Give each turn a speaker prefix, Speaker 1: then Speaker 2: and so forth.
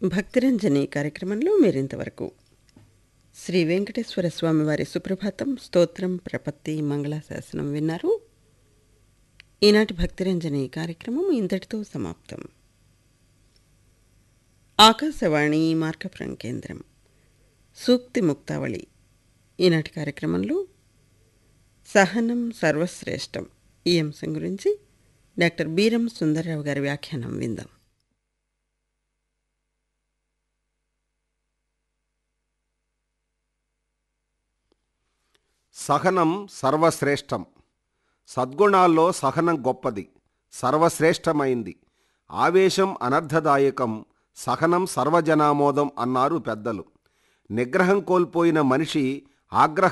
Speaker 1: భక్తిరంజని కార్యక్రమంలో మీరింతవరకు శ్రీ వెంకటేశ్వర స్వామి వారి సుప్రభాతం స్తోత్రం ప్రపత్తి మంగళాశాసనం విన్నారు ఈనాటి భక్తిరంజని కార్యక్రమం ఇంతటితో సమాప్తం ఆకాశవాణి మార్కపురం కేంద్రం సూక్తి ముక్తావళి ఈనాటి కార్యక్రమంలో సహనం సర్వశ్రేష్టం ఈ అంశం గురించి డాక్టర్ బీరం సుందర్రావు గారి వ్యాఖ్యానం విందాం
Speaker 2: సహనం సర్వశ్రేష్టం సద్గుణాల్లో సహనం గొప్పది సర్వశ్రేష్టమైంది ఆవేశం అనర్థదాయకం సహనం సర్వజనామోదం అన్నారు పెద్దలు నిగ్రహం కోల్పోయిన మనిషి ఆగ్రహ